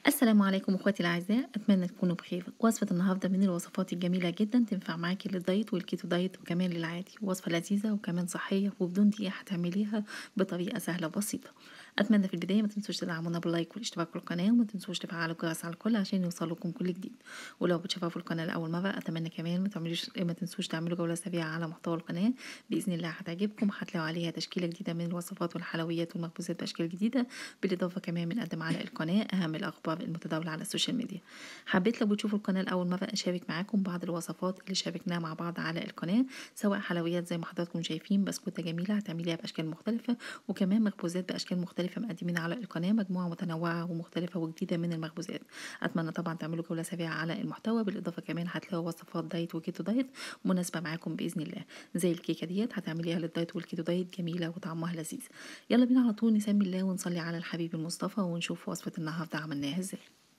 السلام عليكم اخواتي الاعزاء اتمنى تكونوا بخير وصفه النهارده من الوصفات الجميله جدا تنفع معاكي للدايت والكيتو دايت وكمان للعادي وصفه لذيذه وكمان صحيه وبدون دقيقه هتعمليها بطريقه سهله وبسيطه اتمنى في البدايه ما تنسوش تدعمونا باللايك والاشتراك في القناه وما تنسوش تفعلوا الجرس على الكل عشان يوصلكم كل جديد ولو بتشوفوا في القناه لاول مره اتمنى كمان ما تعملوش ما تنسوش تعملوا جوله سريعه على محتوى القناه باذن الله هتعجبكم هتلاقوا عليها تشكيله جديده من الوصفات والحلويات والمخبوزات باشكال جديده بالاضافه كمان بنقدم على القناه اهم الاخبار المتداوله على السوشيال ميديا حبيت لو بتشوفوا القناه لاول مره اشارك معاكم بعض الوصفات اللي شاركناها مع بعض على القناه سواء حلويات زي ما حضراتكم شايفين بسكوته جميله هتعمليها باشكال مختلفه وكمان مخبوزات باشكال مختلفه مقدمين على القناه مجموعه متنوعه ومختلفه وجديده من المخبوزات اتمنى طبعا تعملوا جوله سريعه على المحتوى بالاضافه كمان هتلاقوا وصفات دايت وكيتو دايت مناسبه معاكم باذن الله زي الكيكه ديت هتعمليها للدايت والكيتو دايت جميله وطعمها لذيذ يلا بينا على طول نسمي الله ونصلي على الحبيب المصطفى ونشوف وصفه النهارده عملناها ازاي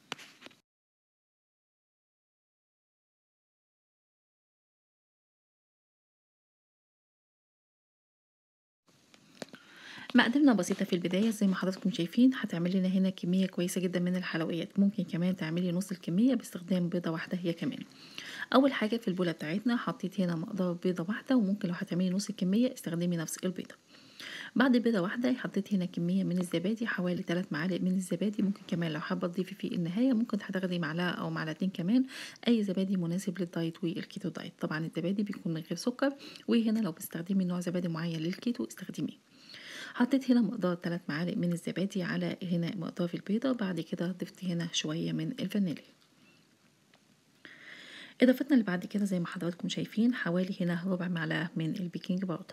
مقاديرنا بسيطة في البداية زي ما حضراتكم شايفين هتعمل لنا هنا كمية كويسة جدا من الحلويات ممكن كمان تعملي نص الكمية باستخدام بيضة واحدة هي كمان أول حاجة في البولة بتاعتنا حطيت هنا مقدار بيضة واحدة وممكن لو هتعملي نص الكمية استخدمي نفس البيضة بعد بيضة واحدة حطيت هنا كمية من الزبادي حوالي 3 معالق من الزبادي ممكن كمان لو حابة تضيفي في النهاية ممكن هتاخدي معلقة أو معلقتين كمان أي زبادي مناسب للدايت والكيتو دايت طبعا الزبادي بيكون من غير سكر وهنا لو بتستخدمي نوع زبادي معين للكيتو استخدميه حطيت هنا مقدار 3 معالق من الزبادي على هنا مقدار البيضة بعد كده ضفت هنا شوية من الفانيليا اضافتنا اللي بعد كده زي ما حضراتكم شايفين حوالي هنا ربع معلقة من البيكنج باودر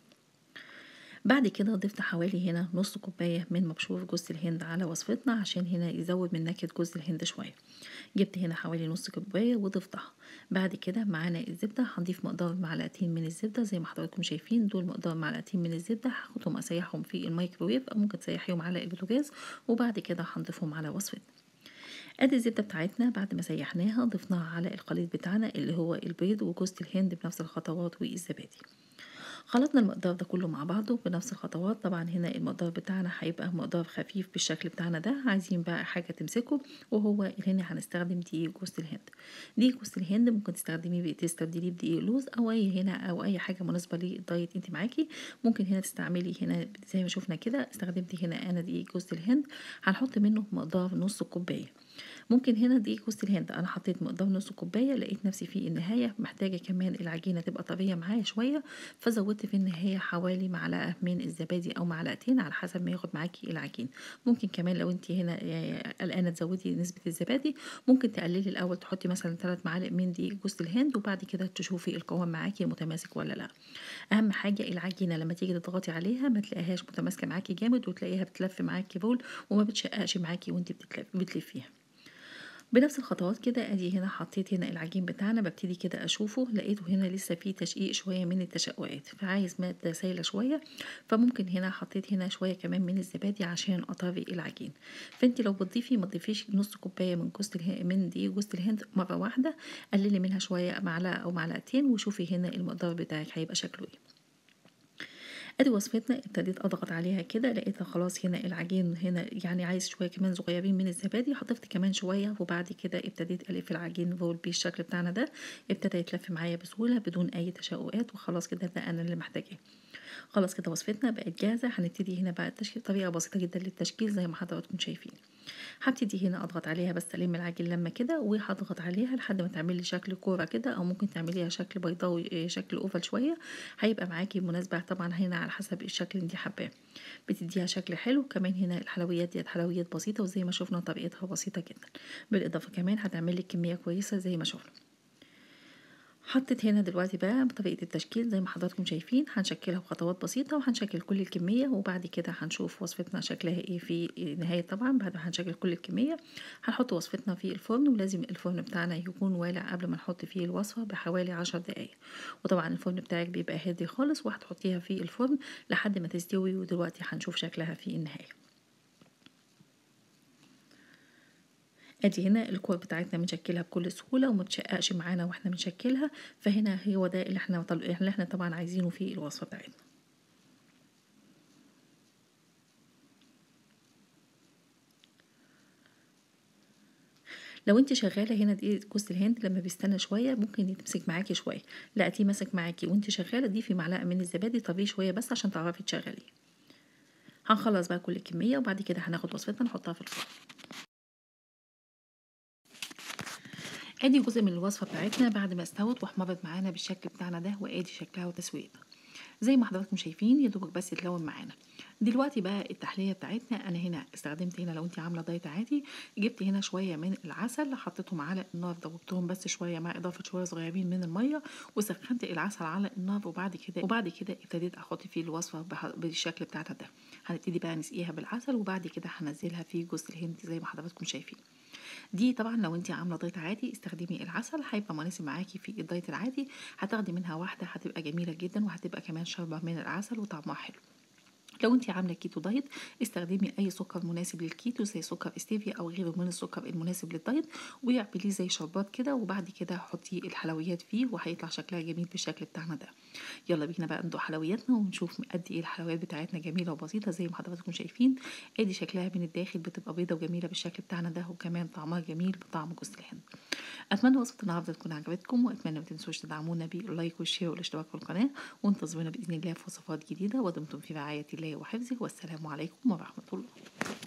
بعد كده ضفت حوالي هنا نص كوباية من مبشور جوز الهند على وصفتنا عشان هنا يزود من نكهة جوز الهند شوية جبت هنا حوالي نص كوباية وضفتها بعد كده معانا الزبدة هنضيف مقدار معلقتين من الزبدة زي ما حضراتكم شايفين دول مقدار معلقتين من الزبدة هاخدهم اسيحهم في الميكروويف او ممكن تسيحيهم على البوتاجاز وبعد كده هنضيفهم على وصفتنا ادي الزبده بتاعتنا بعد ما سيحناها ضفناها على الخليط بتاعنا اللي هو البيض وجوز الهند بنفس الخطوات والزبادي خلطنا المقدار ده كله مع بعضه بنفس الخطوات طبعا هنا المقدار بتاعنا هيبقى مقدار خفيف بالشكل بتاعنا ده عايزين بقى حاجه تمسكه وهو هنا هنستخدم دقيق جوز الهند دقيق جوز الهند ممكن تستخدميه تستبدليه بدقيق لوز او اي هنا او اي حاجه مناسبه للدايت انت معاكي ممكن هنا تستعملي هنا زي ما شفنا كده استخدمت هنا انا دقيق جوز الهند هنحط منه مقدار نص كوبايه ممكن هنا دقيق جوز الهند انا حطيت مقدار نص كوبايه لقيت نفسي في النهايه محتاجه كمان العجينه تبقى طريه معايا شويه فزودت في النهايه حوالي معلقه من الزبادي او معلقتين على حسب ما ياخد معاكي العجين ممكن كمان لو انت هنا قلقانه تزودي نسبه الزبادي ممكن تقللي الاول تحطي مثلا 3 معالق من دقيق جوز الهند وبعد كده تشوفي القوام معاكي متماسك ولا لا اهم حاجه العجينه لما تيجي تضغطي عليها ما تلاقيهاش متماسكه معاكي جامد وتلاقيها بتلف معاكي بول وما بتشققش معاكي وانت بتلفيها بنفس الخطوات كده ادي هنا حطيت هنا العجين بتاعنا ببتدي كده اشوفه لقيته هنا لسه فيه تشقيق شويه من التشققات فعايز ماده سايله شويه فممكن هنا حطيت هنا شويه كمان من الزبادي عشان اطري العجين فانت لو بتضيفي ما تضيفيش نص كوبايه من جوز من دقيق جوز الهند مره واحده قللي منها شويه معلقه او معلقتين وشوفي هنا المقدار بتاعك هيبقى شكله ايه ادي وصفتنا ابتديت اضغط عليها كده لقيتها خلاص هنا العجين هنا يعني عايز شويه كمان صغيرين من الزبادي حطيت كمان شويه وبعد كده ابتديت الف العجين رول بالشكل بتاعنا ده ابتدى يتلف معايا بسهوله بدون اي تشققات وخلاص كده ده انا اللي محتاجاه خلاص كده وصفتنا بقت جاهزه هنبتدي هنا بقى التشكيل طريقه بسيطه جدا للتشكيل زي ما حضراتكم شايفين هبتدي هنا اضغط عليها بس الم العجين لما كده وهضغط عليها لحد ما تعملي شكل كوره كده او ممكن تعمليها شكل بيضاوي شكل اوفل شويه هيبقى معاكي مناسبه طبعا هنا على حسب الشكل اللي انت حباه بتديها شكل حلو كمان هنا الحلويات ديت حلويات بسيطه وزي ما شفنا طريقتها بسيطه جدا بالاضافه كمان هتعملي كميه كويسه زي ما شفنا حطيت هنا دلوقتي بقى بطريقة التشكيل زي ما حضراتكم شايفين هنشكلها بخطوات بسيطة وهنشكل كل الكمية وبعد كده هنشوف وصفتنا شكلها ايه في النهاية طبعا بعد ما هنشكل كل الكمية هنحط وصفتنا في الفرن ولازم الفرن بتاعنا يكون والع قبل ما نحط فيه الوصفة بحوالي عشر دقايق وطبعا الفرن بتاعك بيبقى هادي خالص وهتحطيها في الفرن لحد ما تستوي ودلوقتي هنشوف شكلها في النهاية ادي هنا الكور بتاعتنا بنشكلها بكل سهوله وما بتشققش معانا واحنا بنشكلها فهنا هو ده اللي احنا طل... اللي احنا طبعا عايزينه في الوصفه بتاعتنا لو انت شغاله هنا دقيق جوز الهند لما بيستنى شويه ممكن يتمسك معاكي شويه لقيتيه ماسك معاكي وانت شغاله ضيفي معلقه من الزبادي طبيه شويه بس عشان تعرفي تشغليه هنخلص بقى كل الكميه وبعد كده هناخد وصفتنا نحطها في الفرن ادي جزء من الوصفه بتاعتنا بعد ما استوت واحمرت معانا بالشكل بتاعنا ده وادي شكلها وتسويتها زي ما حضراتكم شايفين يا دوبك بس تلون معانا دلوقتي بقى التحليه بتاعتنا انا هنا استخدمت هنا لو انت عامله دايت عادي جبت هنا شويه من العسل حطيتهم على النار دوبتهم بس شويه مع اضافه شويه صغيرين من الميه وسخنت العسل على النار وبعد كده وبعد كده ابتديت احط فيه الوصفه بالشكل بتاعتها ده هنبتدي بقى نسقيها بالعسل وبعد كده هنزلها في جوز الهند زي ما حضراتكم شايفين دي طبعا لو انت عامله دايت عادي استخدمي العسل هيبقى مناسب معاكي في الدايت العادي هتاخدي منها واحده هتبقى جميله جدا وهتبقى كمان شاربه من العسل وطعمها حلو لو انت عامله كيتو دايت استخدمي اي سكر مناسب للكيتو زي سكر استيفيا او غيره من السكر المناسب للدايت واعمليه زي شربات كده وبعد كده حطي الحلويات فيه وهيطلع شكلها جميل بالشكل بتاعنا ده يلا بينا بقى ندوق حلوياتنا ونشوف قد ايه الحلويات بتاعتنا جميله وبسيطه زي ما حضراتكم شايفين ادي شكلها من الداخل بتبقى بيضه وجميله بالشكل بتاعنا ده وكمان طعمها جميل بطعم جوز الهند اتمنى وصفه النهارده تكون عجبتكم واتمنى ما تنسوش تدعمونا باللايك والشير والاشتراك في القناه وانتظرونا باذن الله في وصفات جديده ودمتم في رعايه الله وحفظه والسلام عليكم ورحمه الله